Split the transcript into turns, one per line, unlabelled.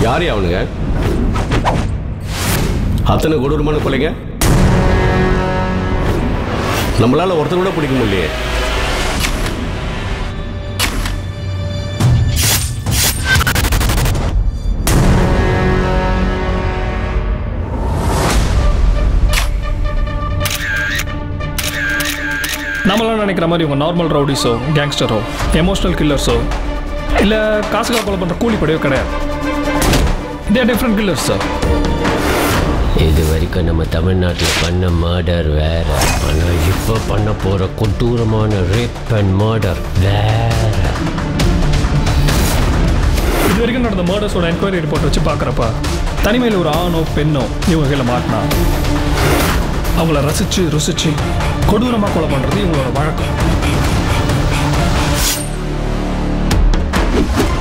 யார் அவனுங்க அத்தனை கொடூரமான கொலைங்க நம்மளால ஒருத்தர் கூட பிடிக்க முடியலையே
நம்மளாம் நினைக்கிற மாதிரி இவங்க நார்மல் ரவுடிஸோ கேங்ஸ்டரோ எமோஷனல் கில்லர்ஸோ இல்லை காசுக்காக கொலை பண்ணுற கூலிப்படையோ கிடையாது இதே டிஃப்ரெண்ட் கில்லர்ஸ் சார்
இது வரைக்கும் நம்ம தமிழ்நாட்டில் பண்ண மர்டர் வேற ஆனால் இப்போ பண்ண போகிற கொடூரமான ரேப் அண்ட் மர்டர் வேற
இது வரைக்கும் நடந்த மர்டர்ஸோட என்கொயரி ரிப்போர்ட் வச்சு பார்க்குறப்ப தனிமையில் ஒரு ஆணோ பெண்ணோ இவங்க கையில் மாட்டினா அவங்கள ரசித்து ருசித்து கொடூரமாக கொலை பண்ணுறது இவங்களோட வழக்கம்